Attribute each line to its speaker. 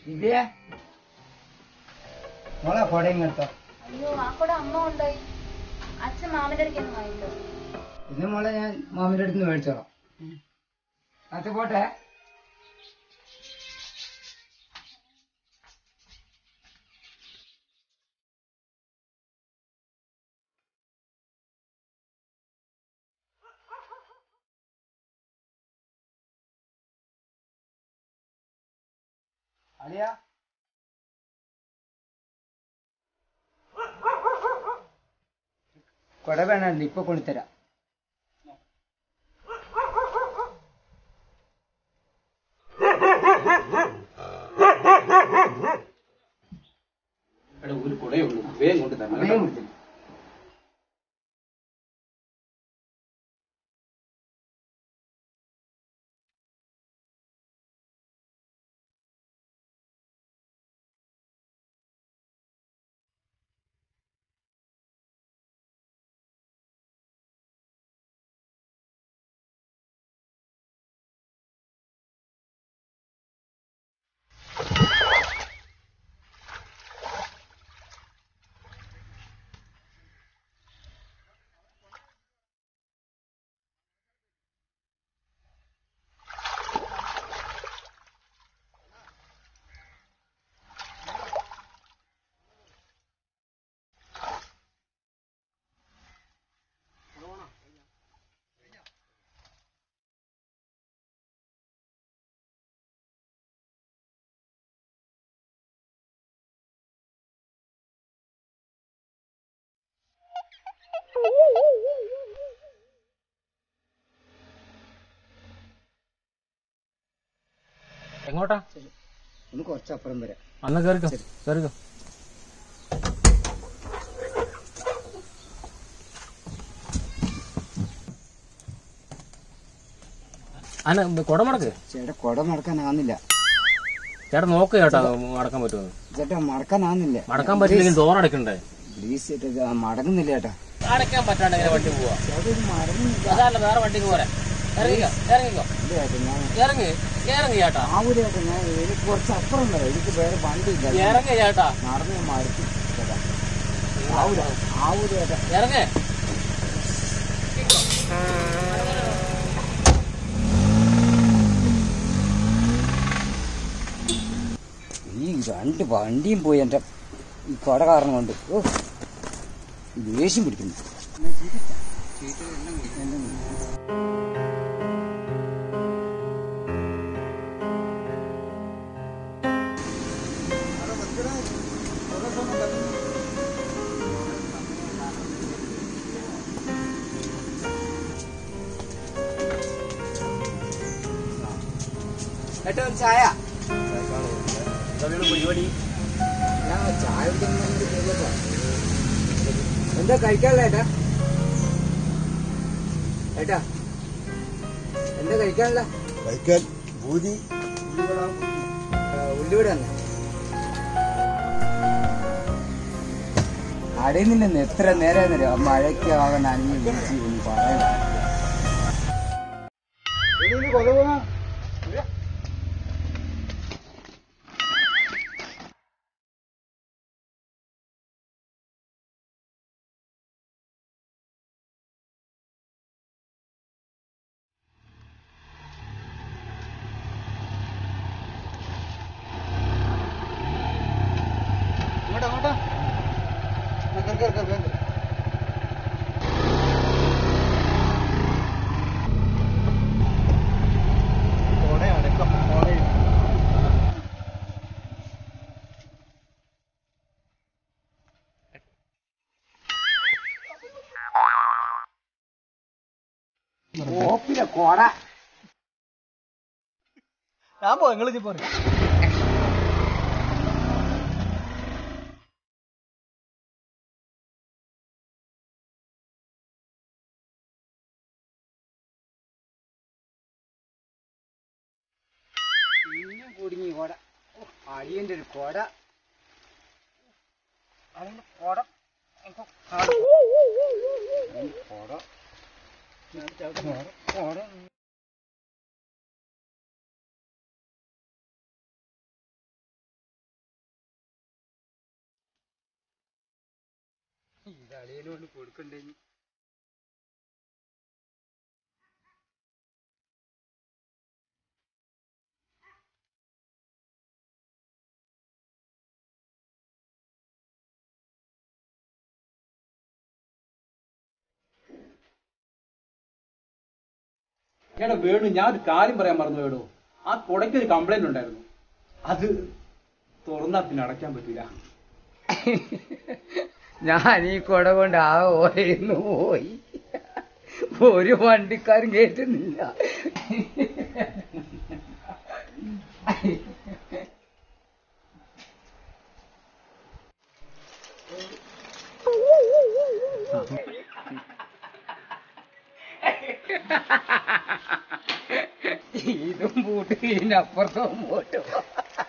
Speaker 1: ദിവ്യ മോളെ കൊടയും എടുത്തോ
Speaker 2: അയ്യോ ആ കൂടെ അമ്മ കൊണ്ടുപോയി അച്ഛൻ മാമിന്റെ അടുത്ത് ഒന്ന് വാങ്ങിക്കോ
Speaker 1: ഇത് മോളെ ഞാൻ മാമിന്റെ അടുത്ത് നിന്ന് മേടിച്ചോളാം അത് പോട്ടെ അലിയ കൊട വേണമല്ലോ ഇപ്പൊ കൊണ്ടുതരാം
Speaker 3: എടാ ഒരു കുടയുള്ളൂ വേഗം കൊണ്ട് തരണം
Speaker 1: വേഗം കൊടുത്തില്ല
Speaker 3: എങ്ങോട്ടാ
Speaker 1: ഒന്ന് കുറച്ചപ്പുറം വരാം
Speaker 3: അന്ന് കേറിക്കോ കേറിക്കോ അന്ന കുട മടക്ക്
Speaker 1: ചേട്ടാ കൊട മടക്കാനാവുന്നില്ല
Speaker 3: ചേട്ടാ നോക്ക് ചേട്ടാ മടക്കാൻ പറ്റുമോ
Speaker 1: ചേട്ടാ മടക്കാനാവുന്നില്ല
Speaker 3: മടക്കാൻ പറ്റില്ലെങ്കിൽ ഡോർ അടക്കണ്ടേ
Speaker 1: പ്ലീസ് ചേട്ടാ ഇത് മടങ്ങുന്നില്ല ചേട്ടാ
Speaker 3: അടയ്ക്കാൻ പറ്റാണ്ട് എങ്ങനെ വണ്ടി പോവാ
Speaker 1: ചേട്ടാ ഇത് മടങ്ങുന്നില്ല
Speaker 3: അതല്ല വേറെ വണ്ടിക്ക് പോരെ ഇറങ്ങിക്കോ ഇറങ്ങിക്കോ
Speaker 1: ഇല്ല ചേട്ടാ ഞാൻ
Speaker 3: ഇറങ്ങി ഇറങ്ങി ചേട്ടാ
Speaker 1: ആവൂല ചേട്ടാ ഞാൻ എനിക്ക് കുറച്ച് അപ്പുറം വരാം എനിക്ക് വേറെ വണ്ടി ഇല്ല
Speaker 3: ഇറങ്ങി ചേട്ടാ
Speaker 1: നടന്ന് ഞാൻ മടുത്തു ചേട്ടാ ആവൂല ആവൂല ചേട്ടാ
Speaker 3: ഇറങ്ങേ
Speaker 1: ഈ രണ്ട് വണ്ടിയും പോയി എൻ്റെ ഈ കൊട കാരണം കൊണ്ട് ഓ ഈ ദേഷ്യം പിടിക്കുന്നു ഏട്ടാ ഒരു ചായ
Speaker 3: പരിപാടി
Speaker 1: ഞാൻ ചായ കുടിക്കാൻ വേണ്ടി കയറിയതാ. എന്താ കഴിക്കാനുള്ള ഏട്ടാ ഏട്ടാ എന്താ കഴിക്കാനുള്ള
Speaker 4: കഴിക്കാൻ ഭൂതി
Speaker 1: ഉള്ളിവിടെ തന്നെ അടയുന്നില്ലെന്ന് എത്ര നേരം തരാം മഴയ്ക്ക് ആകാൻ അനങ്ങി വിളിച്ച് ഒന്ന് പറയണം ഓപ്പിലെ കോട
Speaker 4: ഞാൻ പോ നിങ്ങൾ പോരെ
Speaker 1: പിന്നെ കുടുങ്ങി കോട ഓ, അളിയന്റെ ഒരു കോട അതിന്റെ കോട എനിക്ക് കാണും. അതിന്റെ കോട കോട അളിയനോട് കൊടുക്കണ്ടേ ഇനി?
Speaker 5: എടാ വേണു ഞാൻ ഒരു കാര്യം പറയാൻ മറന്നു വേണു ആ കുടയ്ക്ക് ഒരു കംപ്ലൈന്റ് ഉണ്ടായിരുന്നു അത് തുറന്നാ പിന്നെ അടയ്ക്കാൻ പറ്റൂല
Speaker 1: ഞാൻ ഈ കുട കൊണ്ട് ആ ഓരയിന്ന് പോയി ഒരു വണ്ടിക്കാരും കേട്ടുന്നില്ല ഇതും പൂട്ട് ഇതിന്റെ അപ്പുറത്തും പോട്ട്